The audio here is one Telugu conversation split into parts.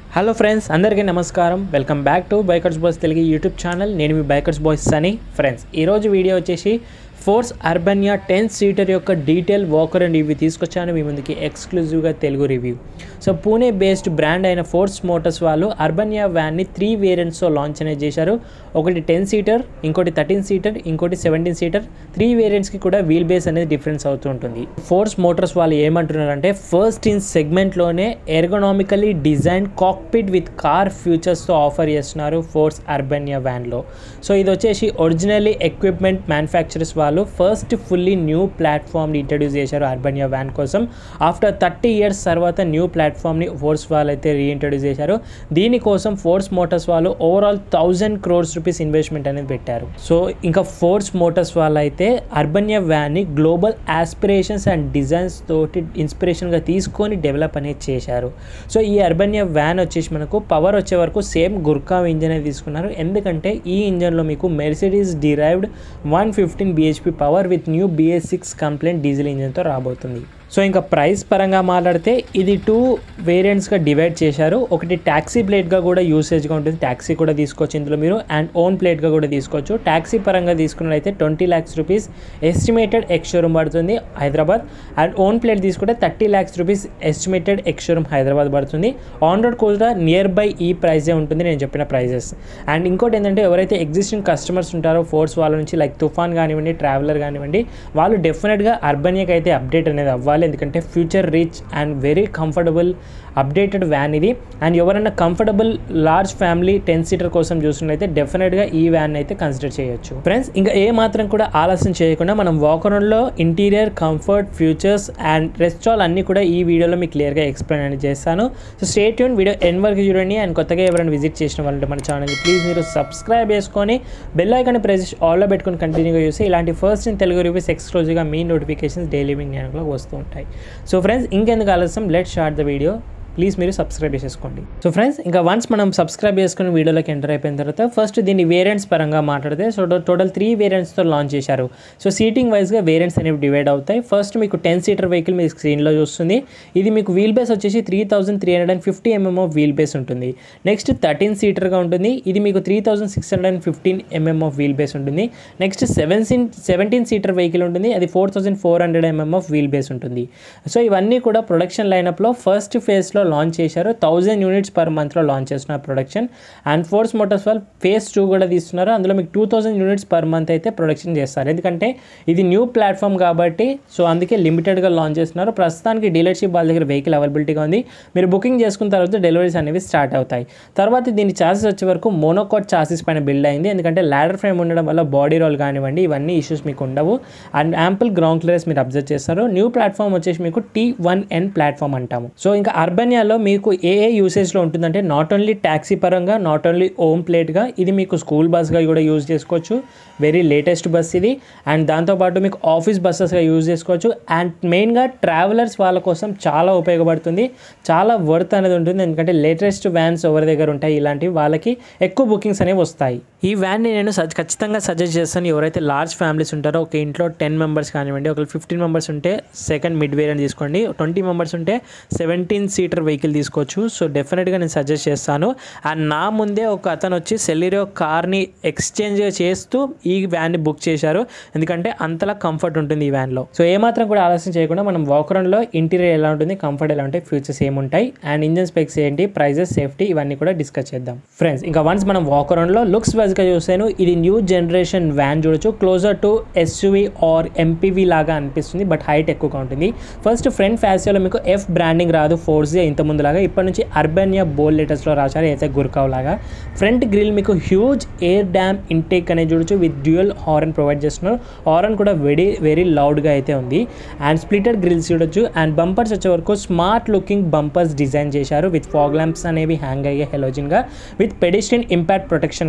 హలో ఫ్రెండ్స్ అందరికీ నమస్కారం welcome back to bikers boys Telugu YouTube channel నేను మీ బైకర్స్ బాయ్స్ అని ఫ్రెండ్స్ ఈరోజు వీడియో వచ్చేసి ఫోర్స్ అర్బన్యా టెన్ సీటర్ యొక్క డీటెయిల్ వాకర్ అండ్ రివ్యూ తీసుకొచ్చాను మీ ముందుకి ఎక్స్క్లూజివ్గా Telugu review so Pune based brand అయిన ఫోర్స్ మోటార్స్ వాళ్ళు అర్బన్యా వ్యాన్ని త్రీ వేరియంట్స్తో లాంచ్ అనేది చేశారు ఒకటి టెన్ సీటర్ ఇంకోటి థర్టీన్ సీటర్ ఇంకోటి సెవెంటీన్ సీటర్ త్రీ వేరియంట్స్కి కూడా వీల్ బేస్ అనేది డిఫరెన్స్ అవుతూ ఉంటుంది ఫోర్స్ మోటార్స్ వాళ్ళు ఏమంటున్నారంటే ఫస్ట్ ఇన్ సెగ్మెంట్లోనే ergonomically design cockpit with car ఫ్యూచర్స్తో ఆఫర్ చేస్తున్నారు ఫోర్స్ అర్బన్యా వ్యాన్లో సో ఇది వచ్చేసి ఒరిజినల్లీ ఎక్విప్మెంట్ మ్యానుఫ్యాక్చరర్స్ వాళ్ళు ఫస్ట్ ఫుల్లీ న్యూ ప్లాట్ఫామ్ని ఇంట్రడ్యూస్ చేశారు అర్బన్యా వ్యాన్ కోసం ఆఫ్టర్ థర్టీ ఇయర్స్ తర్వాత న్యూ ప్లాట్ఫామ్ని ఫోర్స్ వాళ్ళు అయితే రీఇంట్రడ్యూస్ చేశారు దీనికోసం ఫోర్స్ మోటార్స్ వాళ్ళు overall thousand crores rupees investment అనేది పెట్టారు సో ఇంకా ఫోర్స్ మోటార్స్ వాళ్ళు అయితే అర్బన్యా వ్యాన్ని గ్లోబల్ ఆస్పిరేషన్స్ అండ్ డిజైన్స్ తోటి ఇన్స్పిరేషన్గా తీసుకొని డెవలప్ అనేది చేశారు సో ఈ అర్బన్యా వ్యాన్ వచ్చేసి మనకు పవర్ వచ్చే వరకు సేమ్ గుర్కా ఇంజన్ అనేది తీసుకున్నారు ఎందుకంటే ఈ ఇంజన్లో మీకు Mercedes derived one fifteen BHP power with new BS six compliant diesel ఇంజన్తో రాబోతుంది సో ఇంకా ప్రైస్ పరంగా మాట్లాడితే ఇది టూ వేరియంట్స్గా డివైడ్ చేశారు ఒకటి ట్యాక్సీ ప్లేట్గా కూడా యూసేజ్గా ఉంటుంది ట్యాక్సీ కూడా తీసుకోవచ్చు ఇందులో మీరు అండ్ ఓన్ ప్లేట్గా కూడా తీసుకోవచ్చు ట్యాక్సీ పరంగా తీసుకున్నట్లయితే twenty lakhs rupees estimated ex showroom పడుతుంది హైదరాబాద్ అండ్ ఓన్ ప్లేట్ తీసుకుంటే thirty lakhs rupees estimated ex showroom Hyderabad పడుతుంది ఆన్ రోడ్ కూడా నియర్ బై ఈ ప్రైజే ఉంటుంది నేను చెప్పిన ప్రైజెస్ అండ్ ఇంకోటి ఏంటంటే ఎవరైతే ఎగ్జిస్టింగ్ కస్టమర్స్ ఉంటారో ఫోర్స్ వాళ్ళ నుంచి లైక్ తుఫాన్ కానివ్వండి ట్రావెలర్ కానివ్వండి వాళ్ళు డెఫినెట్గా అర్బనియాకి అయితే అప్డేట్ అనేది అవ్వాలి ఎందుకంటే future reach and very comfortable updated van ఇది అండ్ ఎవరైనా comfortable large family ten seater కోసం చూసినట్లయితే డెఫినెట్గా ఈ వ్యాన్ అయితే కన్సిడర్ చేయొచ్చు ఫ్రెండ్స్ ఇంకా ఏ మాత్రం కూడా ఆలస్యం చేయకుండా మనం వాకరంలో interior comfort futures and rest all అన్నీ కూడా ఈ వీడియోలో మీకు క్లియర్గా ఎక్స్ప్లెయిన్ అనేది చేస్తాను so stay tuned video end వరకు చూడండి అండ్ కొత్తగా ఎవరైనా విజిట్ చేసిన వాళ్ళు మన ఛానల్ని ప్లీజ్ మీరు సబ్స్క్రైబ్ చేసుకొని బెల్ ఐకాన్ ప్రెస్ ఆల్లో పెట్టుకొని కంటిన్యూగా చూసి ఇలాంటి ఫస్ట్ ఇన్ తెలుగు రివ్యూస్ ఎక్స్క్లూజివ్గా మీ నోటిఫికేషన్స్ డైలీ మీకు నేను వస్తూ ఉంటాయి సో ఫ్రెండ్స్ ఇంకెందుకు ఆలస్యం let start the video please మీరు సబ్స్క్రైబ్ చేసుకోండి సో ఫ్రెండ్స్ ఇంకా వన్స్ మనం సబ్స్క్రైబ్ చేసుకుని వీడియోలోకి ఎంటర్ అయిపోయిన తర్వాత ఫస్ట్ దీని వేరియంట్స్ పరంగా మాట్లాడితే సో టోటల్ త్రీ వేరియంట్స్తో లాంచ్ చేశారు సో సీటింగ్ వైజ్గా వేరియంట్స్ అనేవి డివైడ్ అవుతాయి ఫస్ట్ మీకు టెన్ సీటర్ వెహికల్ మీ స్క్రీన్లో చూస్తుంది ఇది మీకు వీల్ బేస్ వచ్చేసి three thousand three hundred and fifty mm of wheel base ఉంటుంది నెక్స్ట్ థర్టీన్ సీటర్గా ఉంటుంది ఇది మీకు three thousand six hundred and fifteen mm of wheel base ఉంటుంది next seven seen seventeen seater vehicle ఉంటుంది అది four thousand four hundred MM of wheel base ఉంటుంది సో ఇవన్నీ కూడా ప్రొడక్షన్ లైనప్లో ఫస్ట్ ఫేజ్లో లాంచ్ చేశారు థౌజండ్ యూనిట్స్ పర్ మంత్లో లాంచ్ చేస్తున్నారు ప్రొడక్షన్ అండ్ ఫోర్స్ మోటార్స్ వాళ్ళు ఫేజ్ టూ కూడా తీస్తున్నారు అందులో మీకు two thousand units per month అయితే ప్రొడక్షన్ చేస్తారు ఎందుకంటే ఇది న్యూ ప్లాట్ఫామ్ కాబట్టి సో అందుకే లిమిటెడ్గా లాంచ్ చేస్తున్నారు ప్రస్తుతానికి డీలర్షిప్ వాళ్ళ దగ్గర వెహికల్ అవైలబిలిటీగా ఉంది మీరు బుకింగ్ చేసుకున్న తర్వాత డెలివరీస్ అనేవి స్టార్ట్ అవుతాయి తర్వాత దీని ఛాసెస్ వచ్చే వరకు మోనోకోట్ ఛాసెస్ పైన బిల్డ్ అయింది ఎందుకంటే ల్యాడర్ ఫ్రేమ్ ఉండడం వల్ల బాడీ రోల్ కానివ్వండి ఇవన్నీ ఇష్యూస్ మీకు ఉండవు అండ్ యాంపుల్ గ్రౌండ్ క్లియర్స్ మీరు అబ్జర్వ్ చేస్తారు న్యూ ప్లాట్ఫామ్ వచ్చేసి మీకు టీ వన్ ఎన్ ప్లాట్ఫామ్ అంటాము సో ఇంకా అర్బనియాలో మీకు ఏ ఏ యూసేజ్లో ఉంటుందంటే నాట్ ఓన్లీ ట్యాక్సీ పరంగా నాట్ ఓన్లీ ఓమ్ ప్లేట్గా ఇది మీకు స్కూల్ బస్గా కూడా యూజ్ చేసుకోవచ్చు వెరీ లేటెస్ట్ బస్ ఇది అండ్ దాంతోపాటు మీకు ఆఫీస్ బస్సెస్గా యూజ్ చేసుకోవచ్చు అండ్ మెయిన్గా ట్రావెలర్స్ వాళ్ళ కోసం చాలా ఉపయోగపడుతుంది చాలా వర్త్ అనేది ఉంటుంది ఎందుకంటే లేటెస్ట్ వ్యాన్స్ ఎవరి దగ్గర ఉంటాయి ఇలాంటివి వాళ్ళకి ఎక్కువ బుకింగ్స్ అనేవి వస్తాయి ఈ వ్యాన్ని నేను సజ్ ఖచ్చితంగా సజెస్ట్ చేస్తాను ఎవరైతే లార్జ్ ఫ్యామిలీస్ ఉంటారో ఒక ఇంట్లో టెన్ మెంబర్స్ కానివ్వండి ఒక ఫిఫ్టీన్ మెంబర్స్ ఉంటే సెకండ్ మిడ్ వేరియంట్ తీసుకోండి ట్వంటీ మెంబర్స్ ఉంటే సెవెంటీన్ సీటర్ వెహికల్ తీసుకోవచ్చు సో డెఫినెట్గా నేను సజెస్ట్ చేస్తాను అండ్ నా ముందే ఒక అతను వచ్చి సెల్లిరో కార్ని ఎక్స్చేంజ్ చేస్తూ ఈ వ్యాన్ని బుక్ చేశారు ఎందుకంటే అంతలా కంఫర్ట్ ఉంటుంది ఈ వ్యాన్లో సో ఏమాత్రం కూడా ఆలస్యం చేయకుండా మనం వాకరంలో ఇంటీరియర్ ఎలా ఉంటుంది కంఫర్ట్ ఎలా ఉంటాయి ఫీచర్స్ ఏముంటాయి అండ్ ఇంజన్ స్పెక్స్ ఏంటి ప్రైజెస్ సేఫ్టీ ఇవన్నీ కూడా డిస్కస్ చేద్దాం ఫ్రెండ్స్ ఇంకా వన్స్ మనం వాకరంలో లుక్స్ వైజ్గా చూసాను ఇది న్యూ జనరేషన్ వ్యాన్ చూడొచ్చు closer to SUV or MPV లాగా అనిపిస్తుంది బట్ హైట్ ఎక్కువగా ఉంటుంది ఫస్ట్ ఫ్రంట్ ఫ్యాసియోలో మీకు ఎఫ్ బ్రాండింగ్ రాదు ఫోర్స్ ఇంత ముందు లాగా ఇప్పటి నుంచి అర్బనియా బోల్ లెటర్స్లో రాశారు అయితే గుర్కావ్ లాగా ఫ్రంట్ గ్రిల్ మీకు హ్యూజ్ ఎయిర్ డ్యామ్ ఇంటేక్ అనేది చూడొచ్చు విత్ డ్యూయల్ హారన్ ప్రొవైడ్ చేస్తున్నారు హారన్ కూడా వెరీ వెరీ లౌడ్గా అయితే ఉంది అండ్ స్ప్లిటెడ్ గ్రిల్స్ చూడొచ్చు అండ్ బంపర్స్ వచ్చే వరకు స్మార్ట్ లుకింగ్ బంపర్స్ డిజైన్ చేశారు విత్ ఫాగ్ ల్యాంప్స్ అనేవి హ్యాంగ్ అయ్యే హెలోజిన్గా విత్ పెడిస్ట్రియన్ ఇంపాక్ట్ ప్రొటెక్షన్గా కూడా ఉన్నాయి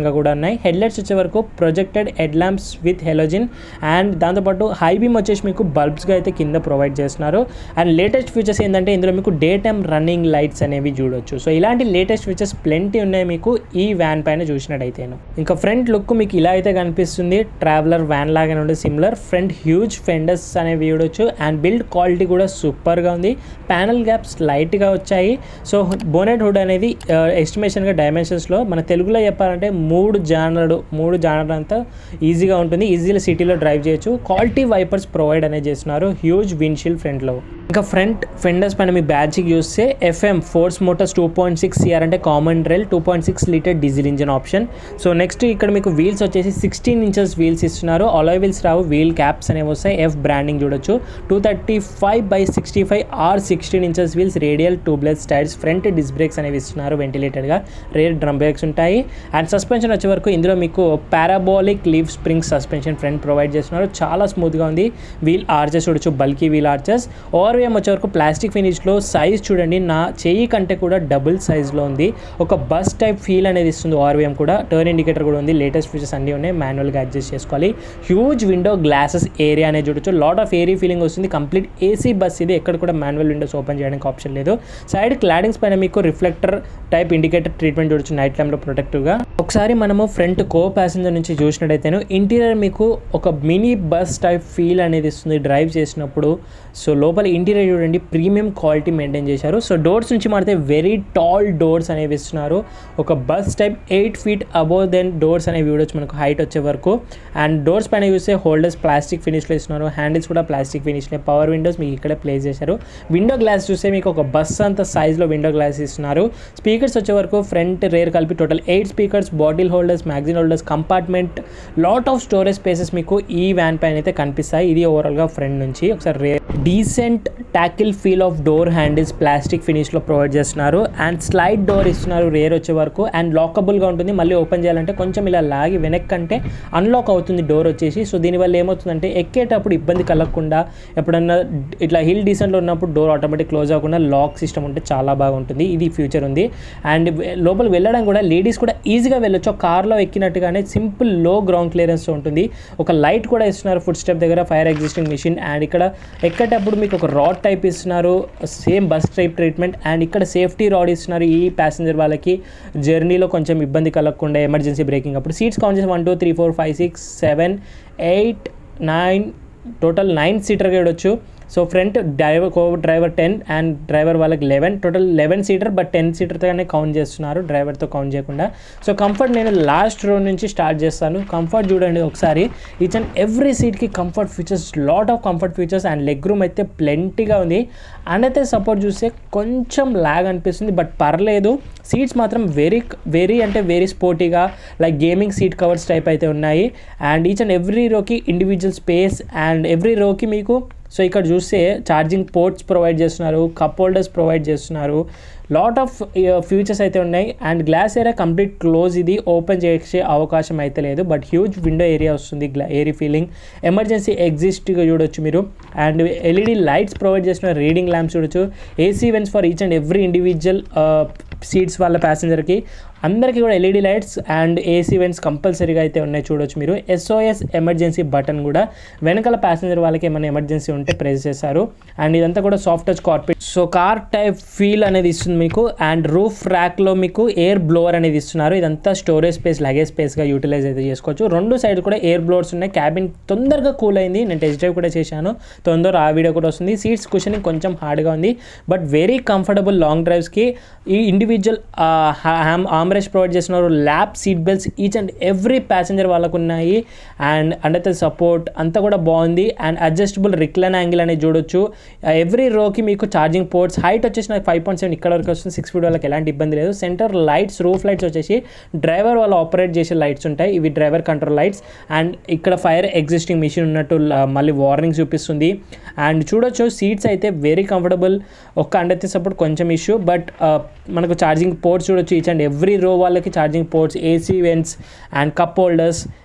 ఉన్నాయి హెడ్లైట్స్ వచ్చే వరకు projected head lamps with halogen and దాంతోపాటు హై బీమ్ వచ్చేసి మీకు బల్బ్స్గా అయితే కింద ప్రొవైడ్ చేస్తున్నారు అండ్ లేటెస్ట్ ఫీచర్స్ ఏంటంటే ఇందులో మీకు డే టైమ్ రన్నింగ్ లైట్స్ అనేవి చూడొచ్చు సో ఇలాంటి లేటెస్ట్ ఫీచర్స్ ప్లెంటీ ఉన్నాయి మీకు ఈ వ్యాన్ పైన చూసినట్టయితేను ఇంకా ఫ్రంట్ లుక్ మీకు ఇలా అయితే కనిపిస్తుంది ట్రావెలర్ వ్యాన్ లాగానే ఉండే సిమిలర్ ఫ్రంట్ హ్యూజ్ ఫెండర్స్ అనేవి చూడొచ్చు అండ్ బిల్డ్ క్వాలిటీ కూడా సూపర్గా ఉంది ప్యానల్ గ్యాప్స్ లైట్గా వచ్చాయి సో బోనెట్ హుడ్ అనేది ఎస్టిమేషన్గా డైమెన్షన్స్లో మన తెలుగులో చెప్పాలంటే మూడు జానర్డ్ మూడు జానర్ అంతా ఈజీగా ఉంటుంది ఈజీగా సిటీలో డ్రైవ్ చేయొచ్చు క్వాలిటీ వైపర్స్ ప్రొవైడ్ అనేది చేస్తున్నారు హ్యూజ్ విండ్షీల్డ్ ఫ్రంట్లో ఇంకా ఫ్రంట్ ఫెండర్స్ పైన మీ బ్యాడ్జ్కి చూస్తే FM Force Motors two point six CR అంటే common rail two point six litre diesel engine option so next ఇక్కడ మీకు వీల్స్ వచ్చేసి సిక్స్టీన్ ఇంచెస్ వీల్స్ ఇస్తున్నారు అలాయ్ వీల్స్ రావు వీల్ క్యాప్స్ అనేవి వస్తాయి ఎఫ్ బ్రాండింగ్ చూడొచ్చు two thirty five by sixty five R sixteen inches wheels radial tubeless styles front disc brakes అనేవి ఇస్తున్నారు వెంటిలేటెడ్గా రేర్ డ్రమ్ బ్రేక్స్ ఉంటాయి అండ్ సస్పెన్షన్ వచ్చే వరకు ఇందులో మీకు parabolic leaf spring suspension front provide చేస్తున్నారు చాలా స్మూత్గా ఉంది వీల్ ఆర్చెస్ చూడొచ్చు బల్కీ వీల్ ఆర్చెస్ ఓవర్వేమ్ వచ్చే వరకు ప్లాస్టిక్ ఫినిష్లో సైజ్ చూడండి నా చెయ్యి కంటే కూడా డబుల్ సైజ్లో ఉంది ఒక బస్ టైప్ ఫీల్ అనేది ఇస్తుంది ఓవర్వేమ్ కూడా టర్న్ ఇండికేటర్ కూడా ఉంది లేటెస్ట్ ఫీచర్స్ అన్నీ ఉన్నాయి మాన్యువల్గా అడ్జస్ట్ చేసుకోవాలి హ్యూజ్ విండో గ్లాసెస్ ఏరియా అనేది చూడొచ్చు లాట్ ఆఫ్ ఏరియా ఫీలింగ్ వస్తుంది కంప్లీట్ ఏసీ బస్ ఇది ఎక్కడ కూడా మాన్యువల్ విండోస్ ఓపెన్ చేయడానికి ఆప్షన్ లేదు సైడ్ క్లాడింగ్స్ పైన మీకు రిఫ్లెక్టర్ టైప్ ఇండికేటర్ ట్రీట్మెంట్ చూడొచ్చు నైట్ టైంలో ప్రొటెక్టివ్గా ఒకసారి మనము ఫ్రంట్ కో ప్యాసింజర్ నుంచి చూసినట్టయితేను ఇంటీరియర్ మీకు ఒక మినీ బస్ టైప్ ఫీల్ అనేది ఇస్తుంది డ్రైవ్ చేసినప్పుడు సో లోపల ఇంటీరియర్ చూడండి ప్రీమియం క్వాలిటీ మెయింటైన్ చేశారు సో డోర్స్ నుంచి మాడితే వెరీ టాల్ డోర్స్ అనేవి ఇస్తున్నారు ఒక bus type eight feet above then doors అనేవి చూడొచ్చు మనకు హైట్ వచ్చే వరకు అండ్ డోర్స్ పైన చూస్తే హోల్డర్స్ ప్లాస్టిక్ ఫినిష్లో ఇస్తున్నారు హ్యాండిల్స్ కూడా ప్లాస్టిక్ ఫినిష్లో పవర్ విండోస్ మీకు ఇక్కడే ప్లేస్ చేశారు విండో గ్లాస్ చూస్తే మీకు ఒక బస్ అంత సైజ్లో విండో గ్లాస్ ఇస్తున్నారు స్పీకర్స్ వచ్చే వరకు ఫ్రంట్ రేర్ కలిపి total eight speakers bottle holders magazine holders compartment lot of storage spaces మీకు ఈ వ్యాన్ పైన అయితే కనిపిస్తాయి ఇది ఓవరాల్గా ఫ్రంట్ నుంచి ఒకసారి రే decent tackle feel of door handles plastic ఫినిష్లో ప్రొవైడ్ చేస్తున్నారు అండ్ స్లైడ్ డోర్ ఇస్తున్నారు రేర్ వచ్చే వరకు అండ్ లాకబుల్గా ఉంటుంది మళ్ళీ ఓపెన్ చేయాలంటే కొంచెం ఇలా లాగి వెనక్కి అంటే అన్లాక్ అవుతుంది డోర్ వచ్చేసి సో దీనివల్ల ఏమవుతుందంటే ఎక్కేటప్పుడు ఇబ్బంది కలగకుండా ఎప్పుడన్నా ఇట్లా హిల్ డీసెంట్లో ఉన్నప్పుడు డోర్ ఆటోమేటిక్ క్లోజ్ అవ్వకుండా లాక్ సిస్టమ్ ఉంటే చాలా బాగుంటుంది ఇది ఫ్యూచర్ ఉంది అండ్ లోపల వెళ్ళడం కూడా లేడీస్ కూడా ఈజీగా వెళ్ళొచ్చు కార్లో ఎక్కినట్టుగానే సింపుల్ లో గ్రౌండ్ క్లియరెన్స్ ఉంటుంది ఒక లైట్ కూడా ఇస్తున్నారు ఫుడ్ స్టెప్ దగ్గర ఫైర్ ఎగ్జిస్టింగ్ మిషన్ అండ్ ఇక్కడ ఎక్కేటప్పుడు మీకు ఒక రాడ్ టైప్ ఇస్తున్నారు same bus type treatment and ఇక్కడ సేఫ్టీ రాడ్ ఇస్తున్నారు ఈ ప్యాసింజర్ వాళ్ళకి జర్నీలో కొంచెం ఇబ్బంది కలగకుండా ఎమర్జెన్సీ బ్రేకింగ్ అప్పుడు సీట్స్ కౌంట్ చేసి one two three four five six seven eight nine total nine సీటర్గా చూడొచ్చు so front driver co driver ten and driver వాళ్ళకి eleven total eleven seater but ten సీటర్తోనే కౌంట్ చేస్తున్నారు డ్రైవర్తో కౌంట్ చేయకుండా సో కంఫర్ట్ నేను లాస్ట్ రో నుంచి స్టార్ట్ చేస్తాను కంఫర్ట్ చూడండి ఒకసారి ఈచ్ అండ్ ఎవ్రీ సీట్కి comfort features lot of comfort features and leg room అయితే ప్లెంటీగా ఉంది అండ్ అయితే సపోర్ట్ చూస్తే కొంచెం లాగ్ అనిపిస్తుంది బట్ పర్లేదు సీట్స్ మాత్రం వెరీ వెరీ అంటే వెరీ స్పోర్టీగా like gaming seat covers type అయితే ఉన్నాయి అండ్ ఈచ్ అండ్ ఎవ్రీ రోకి ఇండివిజువల్ స్పేస్ అండ్ ఎవ్రీ రోకి మీకు సో ఇక్కడ చూస్తే ఛార్జింగ్ పోర్ట్స్ ప్రొవైడ్ చేస్తున్నారు కప్ హోల్డర్స్ ప్రొవైడ్ చేస్తున్నారు లాట్ ఆఫ్ ఫ్యూచర్స్ అయితే ఉన్నాయి and glass area complete close ఇది ఓపెన్ చేసే అవకాశం అయితే లేదు బట్ హ్యూజ్ విండో ఏరియా వస్తుంది గ్లా ఏరీ ఫీలింగ్ ఎమర్జెన్సీ ఎగ్జిస్ట్గా చూడొచ్చు మీరు అండ్ ఎల్ఈడి లైట్స్ ప్రొవైడ్ చేస్తున్న రీడింగ్ ల్యాంప్స్ చూడొచ్చు AC vents for each and every individual seats వాళ్ళ ప్యాసింజర్కి అందరికీ కూడా LED lights and AC vents కంపల్సరీగా అయితే ఉన్నాయి చూడొచ్చు మీరు ఎస్ఓఎస్ ఎమర్జెన్సీ బటన్ కూడా వెనకాల ప్యాసింజర్ వాళ్ళకి ఏమైనా ఎమర్జెన్సీ ఉంటే ప్రెస్ చేస్తారు అండ్ ఇదంతా కూడా soft touch carpet so car type feel అనేది ఇస్తుంది మీకు అండ్ రూఫ్ ర్యాక్లో మీకు ఎయిర్ బ్లోవర్ అనేది ఇస్తున్నారు ఇదంతా స్టోరేజ్ స్పేస్ లగేజ్ స్పేస్గా యూటిలైజ్ అయితే చేసుకోవచ్చు రెండు సైడ్ కూడా ఎయిర్ బ్లోవర్స్ ఉన్నాయి క్యాబిన్ తొందరగా కూల్ అయింది నేను టెస్ట్ డ్రైవ్ కూడా చేశాను తొందర ఆ వీడియో కూడా వస్తుంది సీట్స్ కుషనింగ్ కొంచెం హార్డ్గా ఉంది బట్ వెరీ కంఫర్టబుల్ లాంగ్ డ్రైవ్స్కి ఈ ఇండివిజువల్ ఆమ్రెస్ట్ ప్రొవైడ్ చేస్తున్నారు lap seat belts each and every passenger వాళ్ళకు ఉన్నాయి అండ్ అండర్ సపోర్ట్ అంతా కూడా బాగుంది అండ్ అడ్జస్టబుల్ రిక్లైన్ యాంగిల్ అనేది చూడొచ్చు ఎవ్రీ రోకి మీకు ఛార్జింగ్ పోర్ట్స్ హైట్ వచ్చేసి నాకు ఫైవ్ పాయింట్ సెవెన్ ఇక్కడ వరకు వస్తుంది సిక్స్ ఫీట్ వాళ్ళకి ఎలాంటి ఇబ్బంది లేదు సెంటర్ లైట్స్ రూఫ్ లైట్స్ వచ్చేసి డ్రైవర్ వాళ్ళు ఆపరేట్ చేసే లైట్స్ ఉంటాయి ఇవి డ్రైవర్ కంట్రోల్ లైట్స్ అండ్ ఇక్కడ ఫైర్ ఎగ్జిస్టింగ్ మిషన్ ఉన్నట్టు ల- మళ్ళీ వార్నింగ్ చూపిస్తుంది అండ్ చూడొచ్చు సీట్స్ అయితే వెరీ కంఫర్టబుల్ ఒక్క అండర్ సపోర్ట్ కొంచెం ఇష్యూ బట్ మనకు ఛార్జింగ్ పోర్ట్స్ చూడొచ్చు ఈచ్ అండ్ ఎవ్రీ రో వాళ్ళకి charging ports AC vents and cup holders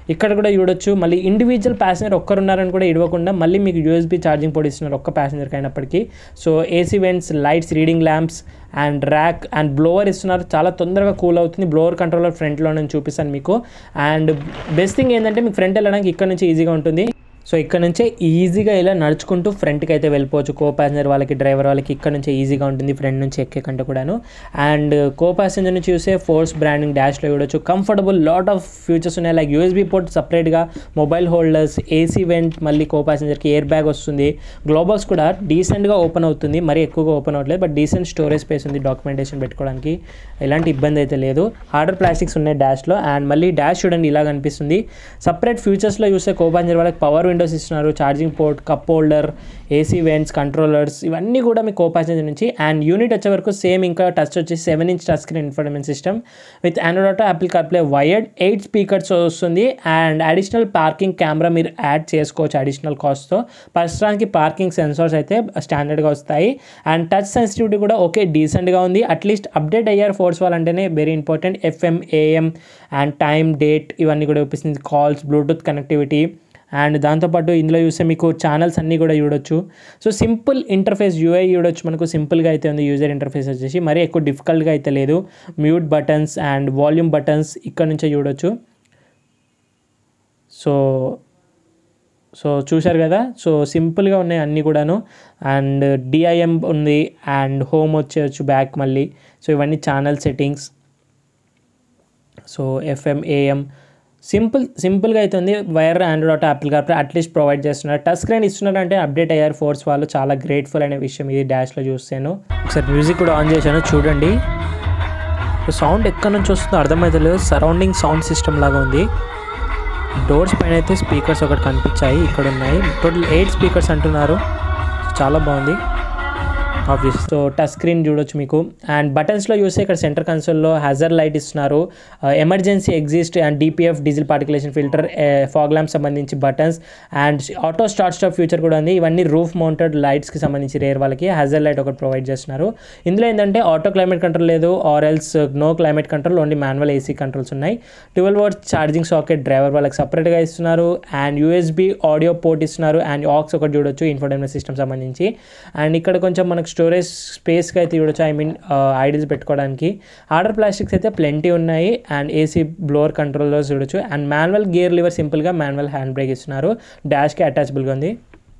ఇక్కడ కూడా చూడొచ్చు మళ్ళీ ఇండివిజువల్ ప్యాసింజర్ ఒక్కరున్నారని కూడా ఇవ్వకుండా మళ్ళీ మీకు యూఎస్బీ ఛార్జింగ్ పోర్ట్ ఇస్తున్నారు ఒక్క ప్యాసింజర్కి అయినప్పటికీ so AC vents lights reading lamps and rack and blower ఇస్తున్నారు చాలా తొందరగా కూల్ అవుతుంది బ్లోవర్ కంట్రోలర్ ఫ్రంట్లో నేను చూపిస్తాను మీకు అండ్ బెస్ట్ థింగ్ ఏంటంటే మీకు ఫ్రంట్ వెళ్ళడానికి ఇక్కడ నుంచి ఈజీగా ఉంటుంది సో ఇక్కడ నుంచే ఈజీగా ఇలా నడుచుకుంటూ ఫ్రంట్కి అయితే వెళ్ళిపోవచ్చు కో ప్యాసింజర్ వాళ్ళకి డ్రైవర్ వాళ్ళకి ఇక్కడ నుంచే ఈజీగా ఉంటుంది ఫ్రంట్ నుంచి ఎక్కే కంటే కూడాను అండ్ కో ప్యాసింజర్ నుంచి చూసే ఫోర్స్ బ్రాండింగ్ డాష్లో చూడొచ్చు కంఫర్టబుల్ లాట్ ఆఫ్ ఫ్యూచర్స్ ఉన్నాయి లైక్ యూఎస్బీ పోర్ట్ సపరేట్గా మొబైల్ హోల్డర్స్ ఏసీ వెంట్ మళ్ళీ కో ప్యాసింజర్కి ఎయిర్ బ్యాగ్ వస్తుంది గ్లోబల్స్ కూడా డీసెంట్గా ఓపెన్ అవుతుంది మరీ ఎక్కువగా ఓపెన్ అవ్వట్లేదు బట్ డీసెంట్ స్టోరేజ్ స్పేస్ ఉంది డాక్యుమెంటేషన్ పెట్టుకోవడానికి ఎలాంటి ఇబ్బంది అయితే లేదు హార్డర్ ప్లాస్టిక్స్ ఉన్నాయి డాష్లో అండ్ మళ్ళీ డాష్ చూడండి ఇలా కనిపిస్తుంది సపరేట్ ఫ్యూచర్స్లో చూస్తే కో ప్యాసింజర్ వాళ్ళకి పవర్ విండోస్ ఇస్తున్నారు charging port cup holder AC vents controllers ఇవన్నీ కూడా మీ కో ప్యాసింజర్ నుంచి అండ్ యూనిట్ వచ్చే వరకు సేమ్ ఇంకా టచ్ వచ్చేసి seven inch touch screen infotainment system with Android Auto Apple CarPlay wired eight speakers వస్తుంది అండ్ అడిషనల్ పార్కింగ్ కెమెరా మీరు యాడ్ చేసుకోవచ్చు అడిషనల్ కాస్ట్తో ప్రస్తుతానికి పార్కింగ్ సెన్సార్స్ అయితే స్టాండర్డ్గా వస్తాయి అండ్ టచ్ సెన్సిటివిటీ కూడా ఓకే డీసెంట్గా ఉంది అట్లీస్ట్ అప్డేట్ అయ్యారు ఫోర్స్ వాళ్ళంటేనే very important FM AM and time date ఇవన్నీ కూడా చూపిస్తుంది కాల్స్ బ్లూటూత్ కనెక్టివిటీ అండ్ దాంతోపాటు ఇందులో చూస్తే మీకు ఛానల్స్ అన్నీ కూడా చూడొచ్చు సో సింపుల్ ఇంటర్ఫేస్ యూఐ చూడొచ్చు మనకు సింపుల్గా అయితే ఉంది యూజర్ ఇంటర్ఫేస్ వచ్చేసి మరీ ఎక్కువ డిఫికల్ట్గా అయితే లేదు mute buttons and volume buttons ఇక్కడ నుంచే చూడొచ్చు సో సో చూశారు కదా సో సింపుల్గా ఉన్నాయి అన్నీ కూడాను అండ్ డిఐఎం ఉంది అండ్ హోమ్ వచ్చేయచ్చు బ్యాక్ మళ్ళీ సో ఇవన్నీ channel settings so FM AM simple సింపుల్గా అయితే ఉంది wire Android Auto Apple CarPlay at least provide చేస్తున్నారు టచ్ స్క్రీన్ ఇస్తున్నారు అంటే అప్డేట్ అయ్యారు ఫోర్స్ వాళ్ళు చాలా గ్రేట్ఫుల్ అనే విషయం ఇది డాష్లో చూస్తాను ఒకసారి మ్యూజిక్ కూడా ఆన్ చేశాను చూడండి సౌండ్ ఎక్కడి నుంచి వస్తుందో అర్థమవుతలేదు సరౌండింగ్ సౌండ్ సిస్టమ్ లాగా ఉంది డోర్స్ పైన అయితే స్పీకర్స్ ఒకటి కనిపించాయి ఇక్కడ ఉన్నాయి టోటల్ ఎయిట్ స్పీకర్స్ అంటున్నారు చాలా బాగుంది ఆబ్వియస్ సో టచ్ స్క్రీన్ చూడొచ్చు మీకు అండ్ బటన్స్లో చూస్తే ఇక్కడ సెంటర్ కన్సోల్లో హజర్ లైట్ ఇస్తున్నారు emergency exist and DPF diesel particulation filter fog lamp సంబంధించి buttons and auto start stop future కూడా ఉంది ఇవన్నీ రూఫ్ మౌంటెడ్ లైట్స్కి సంబంధించి రేర్ వాళ్ళకి హజర్ లైట్ ఒకటి ప్రొవైడ్ చేస్తున్నారు ఇందులో ఏంటంటే ఆటో క్లైమేట్ కంట్రోల్ లేదు or else no climate control only manual AC controls ఉన్నాయి twelve word charging socket driver వాళ్ళకి సపరేట్గా ఇస్తున్నారు అండ్ యూఎస్బి ఆడియో పోర్ట్ ఇస్తున్నారు అండ్ ఆక్స్ ఒకటి చూడొచ్చు ఇన్ఫర్టైన్మెంట్ సిస్టమ్ సంబంధించి అండ్ ఇక్కడ కొంచెం మనకు స్టోరేజ్ స్పేస్కి అయితే చూడొచ్చు ఐ మీన్ ఐడిల్స్ పెట్టుకోవడానికి ఆర్డర్ ప్లాస్టిక్స్ అయితే ప్లెంటీ ఉన్నాయి అండ్ ఏసీ బ్లోవర్ కంట్రోలర్స్ చూడొచ్చు అండ్ మాన్యువల్ గేర్ లివర్ సింపుల్గా మాన్యువల్ హ్యాండ్ బ్రేక్ ఇస్తున్నారు డాష్కి అటాచబుల్గా ఉంది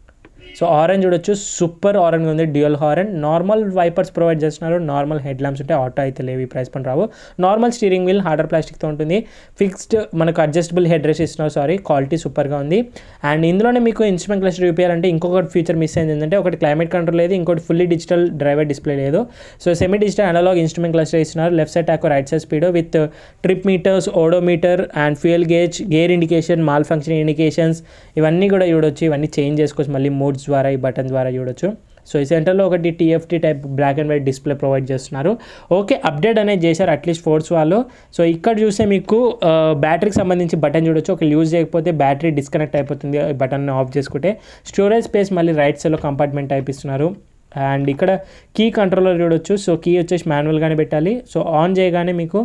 సో ఆరెంజ్ చూడొచ్చు సూపర్ ఆరెంజ్ ఉంది dual horn normal wipers provide చేస్తున్నారు నార్మల్ హెడ్ ల్యాంప్స్ ఉంటే ఆటో అయితే లేవు ఈ ప్రైస్ పని రావు నార్మల్ స్టీరింగ్ వీల్ హార్డర్ ప్లాస్టిక్తో ఉంటుంది ఫిక్స్డ్ మనకు అడ్జస్టబుల్ హెడ్ రెస్ట్ ఇస్తున్నారు సారీ క్వాలిటీ సూపర్గా ఉంది అండ్ ఇందులోనే మీకు ఇన్స్ట్రుమెంట్ క్లస్టర్ చూపించాలంటే ఇంకొకటి ఫీచర్ మిస్ అయింది ఏంటంటే ఒకటి క్లైమేట్ కంట్రోల్ లేదు ఇంకోటి ఫుల్లీ డిజిటల్ డ్రైవర్ డిస్ప్లే లేదు so semi digital analog instrument cluster ఇస్తున్నారు left side tach right side speed with trip meters odometer and fuel gauge gear indication malfunction indications ఇవన్నీ కూడా చూడొచ్చు ఇవన్నీ చేంజ్ చేసుకోవచ్చు మళ్ళీ మోడ్స్ ద్వారా ఈ బటన్ ద్వారా చూడొచ్చు సో ఈ సెంటర్లో ఒకటి TFT type black and white display provide చేస్తున్నారు ఓకే అప్డేట్ అనేది చేశారు అట్లీస్ట్ ఫోర్స్ వాళ్ళు సో ఇక్కడ చూస్తే మీకు బ్యాటరీకి సంబంధించి బటన్ చూడొచ్చు ఒక యూజ్ చేయకపోతే బ్యాటరీ డిస్కనెక్ట్ అయిపోతుంది ఈ బటన్ ఆఫ్ చేసుకుంటే స్టోరేజ్ స్పేస్ మళ్ళీ రైట్ సైడ్లో కంపార్ట్మెంట్ టైప్ ఇస్తున్నారు అండ్ ఇక్కడ కీ కంట్రోలర్ చూడొచ్చు సో కీ వచ్చేసి మాన్యువల్గానే పెట్టాలి సో ఆన్ చేయగానే మీకు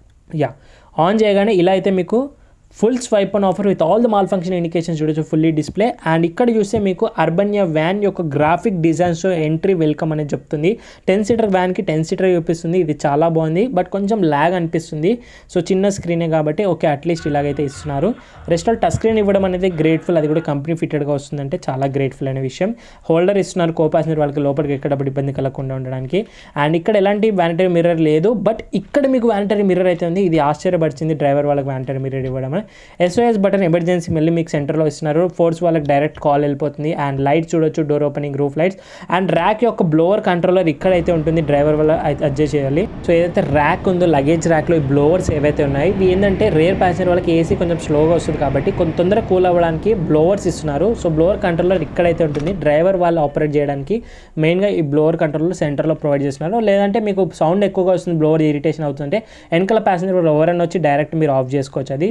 యా ఆన్ చేయగానే ఇలా అయితే మీకు full swipe on offer with all the malfunction indications చూడొచ్చు ఫుల్లీ డిస్ప్లే అండ్ ఇక్కడ చూస్తే మీకు అర్బన్యా వ్యాన్ యొక్క గ్రాఫిక్ డిజైన్స్ ఎంట్రీ వెల్కమ్ అనేది చెప్తుంది టెన్ సీటర్ వ్యాన్కి టెన్ సీటర్ చూపిస్తుంది ఇది చాలా బాగుంది బట్ కొంచెం ల్యాగ్ అనిపిస్తుంది సో చిన్న స్క్రీనే కాబట్టి ఓకే అట్లీస్ట్ ఇలాగైతే ఇస్తున్నారు రెస్ట్ ఆల్ టచ్ స్క్రీన్ ఇవ్వడం అనేది గ్రేట్ఫుల్ అది కూడా కంపెనీ ఫిట్టెడ్గా వస్తుందంటే చాలా గ్రేట్ఫుల్ అనే విషయం హోల్డర్ ఇస్తున్నారు కో ప్యాసింజర్ వాళ్ళకి లోపలికి ఎక్కడప్పుడు ఇబ్బంది కలగకుండా ఉండడానికి అండ్ ఇక్కడ ఎలాంటి వ్యానిటరీ మిర్రర్ లేదు బట్ ఇక్కడ మీకు వ్యానిటరీ మిర్రర్ అయితే ఉంది ఇది ఆశ్చర్యపరిచింది డ్రైవర్ వాళ్ళకి వ్యానిటరీ మిర్రర్ ఇవ్వడం ఎస్ఓఎస్ బటన్ ఎమర్జెన్సీ మళ్ళీ మీకు సెంటర్లో ఇస్తున్నారు ఫోర్స్ వాళ్ళకి డైరెక్ట్ కాల్ వెళ్ళిపోతుంది అండ్ లైట్స్ చూడొచ్చు door opening roof lights and rack యొక్క బ్లోవర్ కంట్రోలర్ ఇక్కడైతే ఉంటుంది డ్రైవర్ వల్ల అడ్జస్ట్ చేయాలి సో ఏదైతే ర్యాక్ ఉందో లగేజ్ ర్యాక్లో ఈ బ్లోవర్స్ ఏవైతే ఉన్నాయి ఇవి ఏంటంటే రేర్ ప్యాసింజర్ వాళ్ళకి ఏసీ కొంచెం స్లోగా వస్తుంది కాబట్టి కొంత తొందర కూల్ అవ్వడానికి బ్లోవర్స్ ఇస్తున్నారు సో బ్లోవర్ కంట్రోలర్ ఇక్కడైతే ఉంటుంది డ్రైవర్ వాళ్ళు ఆపరేట్ చేయడానికి మెయిన్గా ఈ బ్లోవర్ కంట్రోలర్ సెంటర్లో ప్రొవైడ్ చేస్తున్నారు లేదంటే మీకు సౌండ్ ఎక్కువగా వస్తుంది బ్లోవర్ ఇరిటేషన్ అవుతుందంటే వెనకాల ప్యాసింజర్ ఎవరైనా వచ్చి డైరెక్ట్ మీరు ఆఫ్ చేసుకోవచ్చు అది సింపుల్గా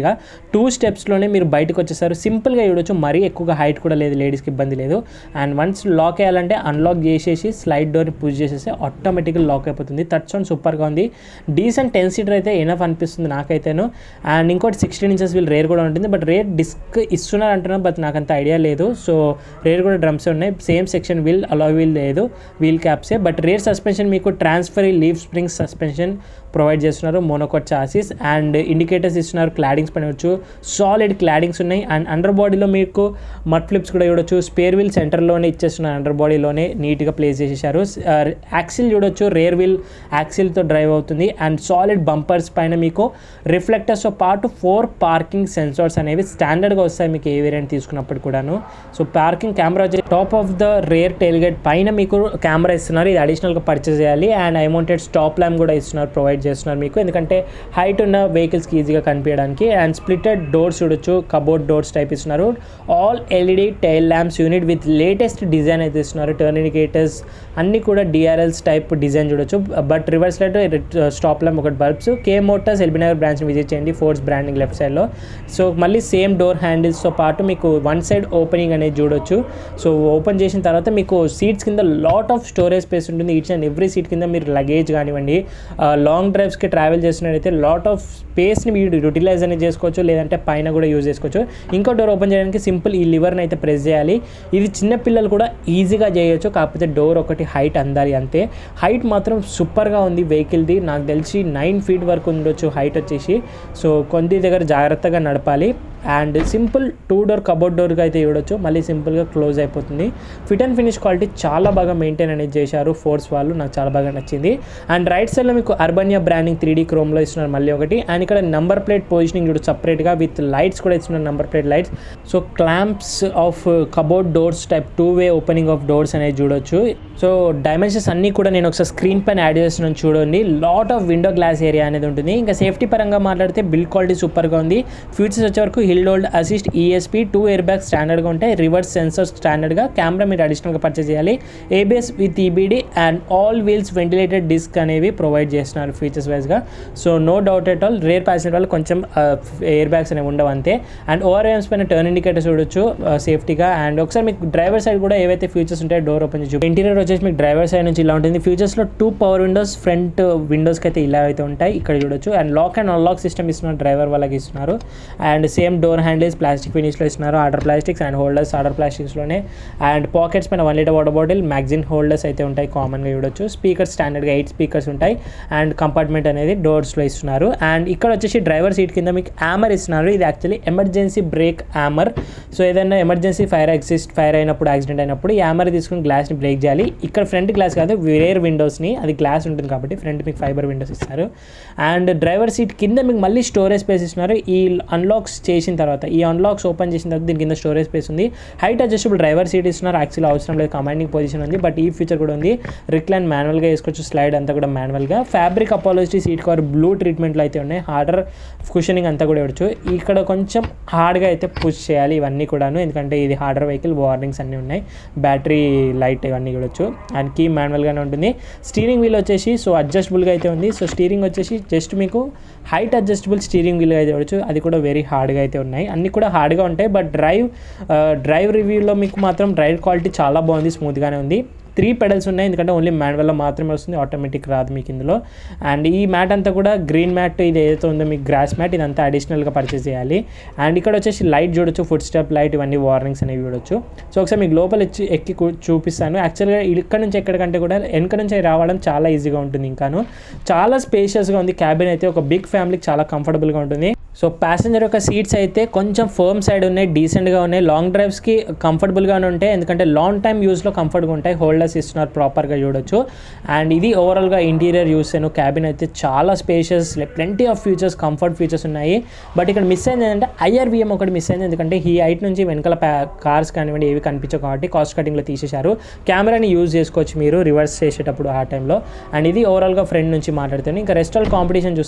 ఈజీగా టూ స్టెప్స్లోనే మీరు బయటకు వచ్చేసారు సింపుల్గా చూడొచ్చు మరీ ఎక్కువగా హైట్ కూడా లేదు లేడీస్కి ఇబ్బంది లేదు అండ్ వన్స్ లాక్ అయ్యాలంటే అన్లాక్ చేసేసి స్లైడ్ డోర్ పుష్ చేసేసి ఆటోమేటిక్గా లాక్ అయిపోతుంది టచ్ సౌండ్ సూపర్గా ఉంది డీసెంట్ టెన్ సీటర్ అయితే ఎనఫ్ అనిపిస్తుంది నాకైతేను అండ్ ఇంకోటి సిక్స్టీన్ ఇంచెస్ వీల్ రేర్ కూడా ఉంటుంది బట్ రేర్ డిస్క్ ఇస్తున్నారు అంటున్నారు బట్ నాకు అంత ఐడియా లేదు సో రేర్ కూడా డ్రమ్స్ ఉన్నాయి సేమ్ సెక్షన్ వీల్ అలా వీల్ లేదు వీల్ క్యాప్సే బట్ రేర్ సస్పెన్షన్ మీకు transfer leaf spring suspension provide చేస్తున్నారు మోనోకోట్ చాసిస్ అండ్ ఇండికేటర్స్ ఇస్తున్నారు క్లాడింగ్స్ పని వచ్చు సాలిడ్ క్లాడింగ్స్ ఉన్నాయి అండ్ అండర్ బాడీలో మీకు మట్ ఫ్లిప్స్ కూడా చూడొచ్చు స్పేర్ వీల్ సెంటర్లోనే ఇచ్చేస్తున్నారు అండర్ బాడీలోనే నీట్గా ప్లేస్ చేసేసారు యాక్సిల్ చూడొచ్చు రేర్ వీల్ యాక్సిల్తో డ్రైవ్ అవుతుంది అండ్ సాలిడ్ బంపర్స్ పైన మీకు రిఫ్లెక్టర్స్తో పాటు ఫోర్ పార్కింగ్ సెన్సార్స్ అనేవి స్టాండర్డ్గా వస్తాయి మీకు ఏ వేరియంట్ తీసుకున్నప్పుడు కూడాను సో పార్కింగ్ కెమెరా వచ్చి top of the rear tailgate పైన మీకు కెమెరా ఇస్తున్నారు ఇది అడిషనల్గా పర్చేస్ చేయాలి అండ్ ఐమౌంటెడ్ స్టాప్ ల్యాంప్ కూడా ఇస్తున్నారు ప్రొవైడ్ చేస్తున్నారు మీకు ఎందుకంటే హైట్ ఉన్న వెహికల్స్కి ఈజీగా కనిపించడానికి అండ్ స్ప్లిటెడ్ డోర్స్ చూడొచ్చు కబోర్డ్ డోర్స్ టైప్ ఇస్తున్నారు all LED tail lamps unit with latest design అయితే ఇస్తున్నారు టర్న్ ఇండికేటర్స్ అన్నీ కూడా డిఆర్ఎల్స్ టైప్ డిజైన్ చూడొచ్చు but reverse light stop lamp ఒకటి బల్బ్స్ కే మోటార్స్ ఎల్బీనగర్ బ్రాంచ్ని విజిట్ చేయండి ఫోర్స్ బ్రాండింగ్ లెఫ్ట్ సైడ్లో సో మళ్ళీ సేమ్ డోర్ హ్యాండిల్స్తో పాటు మీకు వన్ సైడ్ ఓపెనింగ్ అనేది చూడొచ్చు సో ఓపెన్ చేసిన తర్వాత మీకు సీట్స్ కింద లాట్ ఆఫ్ స్టోరేజ్ స్పేస్ ఉంటుంది ఈచ్ అండ్ ఎవ్రీ సీట్ కింద మీరు లగేజ్ కానివ్వండి లాంగ్ డ్రైవ్స్కి ట్రావెల్ చేస్తున్నట్టయితే లాట్ ఆఫ్ స్పేస్ని మీరు యూటిలైజ్ అనేది చేసుకోవచ్చు లేదంటే పైన కూడా యూజ్ చేసుకోవచ్చు ఇంకో డోర్ ఓపెన్ చేయడానికి సింపుల్ ఈ లివర్ని అయితే ప్రెస్ చేయాలి ఇది చిన్న పిల్లలు కూడా ఈజీగా చేయొచ్చు కాకపోతే డోర్ ఒకటి హైట్ అందాలి అంతే హైట్ మాత్రం సూపర్గా ఉంది వెహికల్ది నాకు తెలిసి నైన్ ఫీట్ వరకు ఉండొచ్చు హైట్ వచ్చేసి సో కొన్ని దగ్గర జాగ్రత్తగా నడపాలి and simple two door cupboard డోర్గా అయితే చూడొచ్చు మళ్ళీ సింపుల్గా క్లోజ్ అయిపోతుంది ఫిట్ అండ్ ఫినిష్ క్వాలిటీ చాలా బాగా మెయింటైన్ అనేది చేశారు ఫోర్స్ వాళ్ళు నాకు చాలా బాగా నచ్చింది అండ్ రైట్ సైడ్లో మీకు అర్బనియా బ్రాండింగ్ త్రీ డీ క్రోమ్లో ఇస్తున్నారు మళ్ళీ ఒకటి అండ్ ఇక్కడ నెంబర్ ప్లేట్ పొజిషనింగ్ చూడు సపరేట్గా విత్ లైట్స్ కూడా ఇస్తున్నారు number plate lights so clamps of cupboard doors type two way opening of doors అనేది చూడొచ్చు సో డైమెన్షన్స్ అన్నీ కూడా నేను ఒకసారి స్క్రీన్ పైన యాడ్ చేస్తున్నాను చూడండి lot of window glass area అనేది ఉంటుంది ఇంకా సేఫ్టీ పరంగా మాట్లాడితే బిల్డ్ క్వాలిటీ సూపర్గా ఉంది ఫ్యూచర్స్ వచ్చే వరకు hill hold assist ESP two airbags స్టాండర్డ్గా ఉంటాయి రివర్స్ సెన్సర్స్ స్టాండర్డ్గా కెమెరా మీరు అడిషనల్గా పర్చేస్ చేయాలి ABS with EBD and all wheels ventilated disc అనేవి ప్రొవైడ్ చేస్తున్నారు ఫీచర్స్ వైజ్గా so no doubt at all rear passenger వాళ్ళు కొంచెం ఎయిర్ బ్యాగ్స్ అనేవి ఉండవు అంతే అండ్ ఓఆర్ఎమ్స్ పైన టర్న్ ఇండికేటర్స్ చూడొచ్చు సేఫ్టీగా అండ్ ఒకసారి మీకు డ్రైవర్ సైడ్ కూడా ఏవైతే ఫీచర్స్ ఉంటాయో డోర్ ఓపెన్ చేసి ఇంటీరియర్ వచ్చేసి మీకు డ్రైవర్ సైడ్ నుంచి ఇలా ఉంటుంది ఫ్యూచర్స్లో టూ పవర్ విండోస్ ఫ్రంట్ విండోస్కి అయితే ఇలా అయితే ఉంటాయి ఇక్కడ చూడొచ్చు and lock and unlock system ఇస్తున్నారు డ్రైవర్ వాళ్ళకి ఇస్తున్నారు and same door handles plastic ఫినిష్లో ఇస్తున్నారు order plastics and holders order ప్లాస్టిక్స్లోనే అండ్ పాకెట్స్ పైన one litre water bottle magazine holders అయితే ఉంటాయి కామన్గా చూడొచ్చు స్పీకర్స్ స్టాండర్డ్గా ఎయిట్ స్పీకర్స్ ఉంటాయి అండ్ కంపార్ట్మెంట్ అనేది డోర్స్లో ఇస్తున్నారు అండ్ ఇక్కడ వచ్చేసి డ్రైవర్ సీట్ కింద మీకు యామర్ ఇస్తున్నారు ఇది actually emergency break hammer so ఏదైనా ఎమర్జెన్సీ ఫైర్ ఎగ్జిస్ట్ ఫైర్ అయినప్పుడు యాక్సిడెంట్ అయినప్పుడు ఈ యామర్ తీసుకుని గ్లాస్ని బ్రేక్ చేయాలి ఇక్కడ ఫ్రంట్ గ్లాస్ కాదు వేరే విండోస్ని అది గ్లాస్ ఉంటుంది కాబట్టి ఫ్రంట్ మీకు ఫైబర్ విండోస్ ఇస్తారు అండ్ డ్రైవర్ సీట్ కింద మీకు మళ్ళీ స్టోరేజ్ స్పేస్ ఇస్తున్నారు ఈ అన్లాక్స్ చేసిన తర్వాత ఈ అన్లాక్స్ ఓపెన్ చేసిన తర్వాత దీని కింద స్టోరేజ్ స్పేస్ ఉంది హైట్ అడ్జస్టబుల్ డ్రైవర్ సీట్ ఇస్తున్నారు యాక్చువల్ అవసరం లేదు కమాండింగ్ పొజిషన్ ఉంది బట్ ఈ ఫీచర్ కూడా ఉంది రిక్లైన్ మాన్యువల్గా వేసుకోవచ్చు స్లైడ్ అంతా కూడా మాన్యువల్గా fabric upholstery seat cover blue ట్రీట్మెంట్లో అయితే ఉన్నాయి హార్డర్ కుషనింగ్ అంతా కూడా ఇవ్వచ్చు ఇక్కడ కొంచెం హార్డ్గా అయితే పుష్ చేయాలి ఇవన్నీ కూడాను ఎందుకంటే ఇది హార్డర్ వెహికల్ వార్నింగ్స్ అన్నీ ఉన్నాయి బ్యాటరీ లైట్ ఇవన్నీ చూడొచ్చు అండ్ కీ మాన్యువల్గానే ఉంటుంది స్టీరింగ్ వీల్ వచ్చేసి సో అడ్జస్టబుల్గా అయితే ఉంది సో స్టీరింగ్ వచ్చేసి జస్ట్ మీకు హైట్ అడ్జస్టబుల్ స్టీరింగ్ వీల్ అయితే చూడొచ్చు అది కూడా వెరీ హార్డ్గా అయితే ఉన్నాయి అన్నీ కూడా హార్డ్గా ఉంటాయి బట్ డ్రైవ్ డ్రైవ్ రివ్యూలో మీకు మాత్రం డ్రైవ్ క్వాలిటీ చాలా బాగుంది స్మూత్గానే ఉంది త్రీ పెడల్స్ ఉన్నాయి ఎందుకంటే ఓన్లీ మాన్యువల్లో మాత్రమే వస్తుంది ఆటోమేటిక్ రాదు మీకు ఇందులో అండ్ ఈ మ్యాట్ అంతా కూడా గ్రీన్ మ్యాట్ ఇది ఏదైతే ఉందో మీకు గ్రాస్ మ్యాట్ ఇదంతా అడిషనల్గా పర్చేస్ చేయాలి అండ్ ఇక్కడ వచ్చేసి లైట్ చూడొచ్చు ఫుడ్ స్టెప్ లైట్ ఇవన్నీ వార్నింగ్స్ అనేవి చూడొచ్చు సో ఒకసారి మీకు లోపల వచ్చి ఎక్కి కూ- చూపిస్తాను యాక్చువల్గా ఇక్కడ నుంచి ఎక్కడికంటే కూడా వెనక నుంచి రావడం చాలా ఈజీగా ఉంటుంది ఇంకాను చాలా స్పేషియస్గా ఉంది క్యాబిన్ అయితే ఒక బిగ్ ఫ్యామిలీకి చాలా కంఫర్టబుల్గా ఉంటుంది సో ప్యాసింజర్ యొక్క సీట్స్ అయితే కొంచెం ఫర్మ్ సైడ్ ఉన్నాయి డీసెంట్గా ఉన్నాయి లాంగ్ డ్రైవ్స్కి కంఫర్టబుల్గానే ఉంటాయి ఎందుకంటే లాంగ్ టైమ్ యూస్లో కంఫర్ట్గా ఉంటాయి హోల్డర్స్ ఇస్తున్నారు ప్రాపర్గా చూడొచ్చు అండ్ ఇది ఓవరాల్గా ఇంటీరియర్ యూస్ అయిన క్యాబిన్ అయితే చాలా spacious plenty of features comfort features ఉన్నాయి బట్ ఇక్కడ మిస్ అయింది ఏంటంటే ఐఆర్వీఎం ఒకటి మిస్ అయింది ఎందుకంటే ఈ హైట్ నుంచి వెనకాల కార్స్ కానివ్వండి ఏవి కనిపించవు కాబట్టి కాస్ట్ కటింగ్లో తీసేశారు కెమెరాని యూజ్ చేసుకోవచ్చు మీరు రివర్స్ చేసేటప్పుడు ఆ టైంలో అండ్ ఇది ఓవరాల్గా ఫ్రంట్ నుంచి మాట్లాడుతుంది ఇంకా రెస్ట్ ఆల్ కాంపిటీషన్ చూస్తే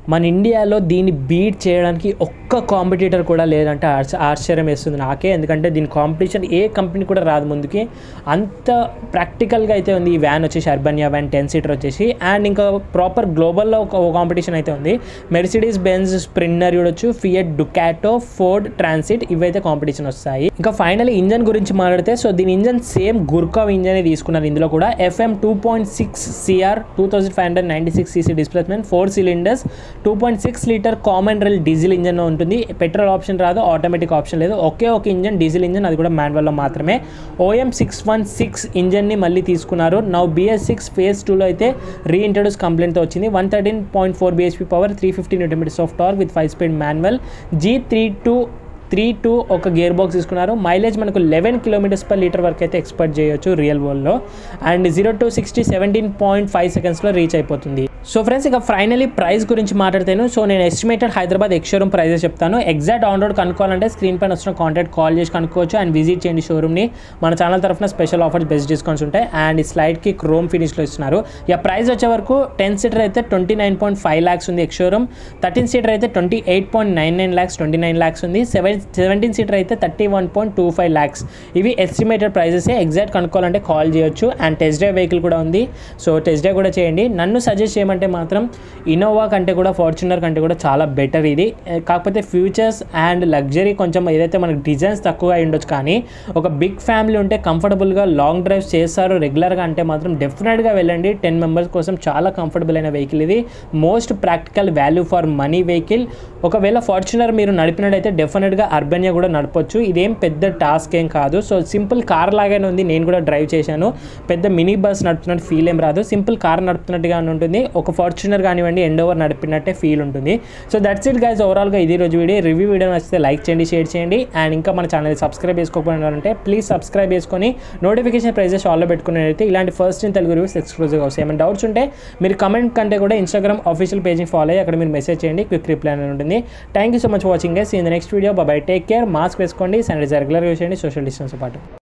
మన ఇండియాలో దీన్ని బీట్ చేయడానికి ఒక్క కాంపిటీటర్ కూడా లేదంటే ఆశ్చ- ఆశ్చర్యం వేస్తుంది నాకే ఎందుకంటే దీని కాంపిటీషన్ ఏ కంపెనీ కూడా రాదు ముందుకి అంత ప్రాక్టికల్గా అయితే ఉంది ఈ వ్యాన్ వచ్చేసి అర్బన్యా వ్యాన్ టెన్ సీటర్ వచ్చేసి అండ్ ఇంకా ప్రాపర్ గ్లోబల్లో ఒక కాంపిటీషన్ అయితే ఉంది మెర్సిడీస్ బెంజ్ స్ప్రిన్నర్ చూడొచ్చు ఫియట్ డుకాటో ఫోర్డ్ ట్రాన్సిట్ ఇవైతే కాంపిటీషన్ వస్తాయి ఇంకా ఫైనల్ ఇంజన్ గురించి మాట్లాడితే సో దీని ఇంజన్ సేమ్ గుర్కావ్ ఇంజన్ తీసుకున్నారు ఇందులో కూడా FM two point six CR two thousand five hundred ninety six CC displacement four cylinders two point six litre common rail diesel engine ఉంటుంది పెట్రోల్ ఆప్షన్ రాదు ఆటోమేటిక్ ఆప్షన్ లేదు ఒకే ఒక ఇంజన్ డీజిల్ ఇంజన్ అది కూడా మాన్యువల్లో మాత్రమే ఓఎం సిక్స్ వన్ సిక్స్ ఇంజన్ని మళ్ళీ తీసుకున్నారు నౌ బిఎస్ సిక్స్ ఫేజ్ టూలో అయితే రీఇంట్రడ్యూస్ కంప్లైంట్తో వచ్చింది one thirteen point four BHP power three fifty newton metres of torque with five speed manual G three two three two ఒక గేర్ బాక్స్ తీసుకున్నారు మైలేజ్ మనకు లెవెన్ కిలోమీటర్స్ పర్ లీటర్ వరకు అయితే ఎక్స్పెక్ట్ చేయొచ్చు రియల్ వరల్డ్లో and zero to sixty seventeen point five సెకండ్స్లో రీచ్ అయిపోతుంది సో ఫ్రెండ్స్ ఇక ఫైనలీ ప్రైస్ గురించి మాట్లాడతాను సో నేను estimated Hyderabad ex showroom prices చెప్తాను ఎగ్జాక్ట్ ఆన్ రోడ్ కనుక్కోవాలంటే స్క్రీన్ పైన వచ్చిన కాంటాక్ట్ కాల్ చేసి కనుక్కోవచ్చు అండ్ విజిట్ చేయండి షోరూమ్ని మన ఛానల్ తరఫున స్పెషల్ ఆఫర్స్ బెస్ట్ డిస్కౌంట్స్ ఉంటాయి అండ్ ఈ స్లైడ్కి క్రోమ్ ఫినిష్లో ఇస్తున్నారు ఇక ప్రైస్ వచ్చే వరకు టెన్ సీటర్ అయితే twenty nine point five lakhs ఉంది ఎక్స్ షోరూమ్ థర్టీన్ సీటర్ అయితే twenty eight point nine nine lakhs twenty nine lakhs ఉంది సెవెన్ సెవెంటీన్ సీటర్ అయితే thirty one point two five lakhs ఇవి ఎస్టిమేటెడ్ ప్రైజెస్ ఎగ్జాక్ట్ కనుక్కోవాలంటే కాల్ చేయొచ్చు అండ్ టెస్ట్ డ్రైవ్ వెహికల్ కూడా ఉంది సో టెస్ట్ డ్రైవ్ కూడా చేయండి నన్ను సజెస్ట్ చేయమంటే మాత్రం ఇన్నోవా కంటే కూడా ఫార్చునర్ కంటే కూడా చాలా బెటర్ ఇది ఏ, కాకపోతే ఫ్యూచర్స్ అండ్ లగ్జరీ కొంచెం ఏదైతే మనకి డిజైన్స్ తక్కువగా అయి ఉండొచ్చు కానీ ఒక బిగ్ ఫ్యామిలీ ఉంటే కంఫర్టబుల్గా లాంగ్ డ్రైవ్స్ చేస్తారు రెగ్యులర్గా అంటే మాత్రం డెఫినెట్గా వెళ్ళండి టెన్ మెంబర్స్ కోసం చాలా కంఫర్టబుల్ అయిన వెహికల్ ఇది most practical value for money vehicle ఒకవేళ ఫార్చునర్ మీరు నడిపినట్టయితే డెఫినెట్గా అర్బన్యా కూడా నడపొచ్చు ఇదేం పెద్ద టాస్క్ ఏం కాదు సో సింపుల్ కార్ లాగానే ఉంది నేను కూడా డ్రైవ్ చేశాను పెద్ద మినీ బస్ నడుపుతున్నట్టు ఫీల్ ఏం రాదు సింపుల్ కార్ నడుపుతున్నట్టుగా ఉంటుంది ఒక ఫార్చునర్ కానివ్వండి ఎండ్ ఓవర్ నడిపినట్టే ఫీల్ ఉంటుంది సో దట్స్ ఇట్ గైస్ ఓవరాల్గా ఇది రోజు వీడియో రివ్యూ వీడియో నచ్చితే లైక్ చేయండి షేర్ చేయండి అండ్ ఇంకా మన ఛానల్ సబ్స్క్రైబ్ చేసుకోకపోయినారంటే ప్లీజ్ సబ్స్క్రైబ్ చేసుకొని నోటిఫికేషన్ ప్రైజెస్ ఆల్లో పెట్టుకున్నట్టయితే ఇలాంటి ఫస్ట్ ఇన్ తెలుగు రివ్యూస్ ఎక్స్క్లూజివ్గా వస్తాయి ఏమైనా డౌట్స్ ఉంటే మీరు కమెంట్ కంటే కూడా ఇన్స్టాగ్రామ్ ఆఫీషియల్ పేజ్ని ఫాలో అయ్యి అక్కడ మీరు మెసేజ్ చేయండి క్విక్ రిప్లై అని ఉంటుంది thank you so much watching guys in the next video bye take care mask వేసుకోండి శానిటైజర్ రెగ్యులర్గా యూస్ చేయండి సోషల్ డిస్టెన్స్ పాటు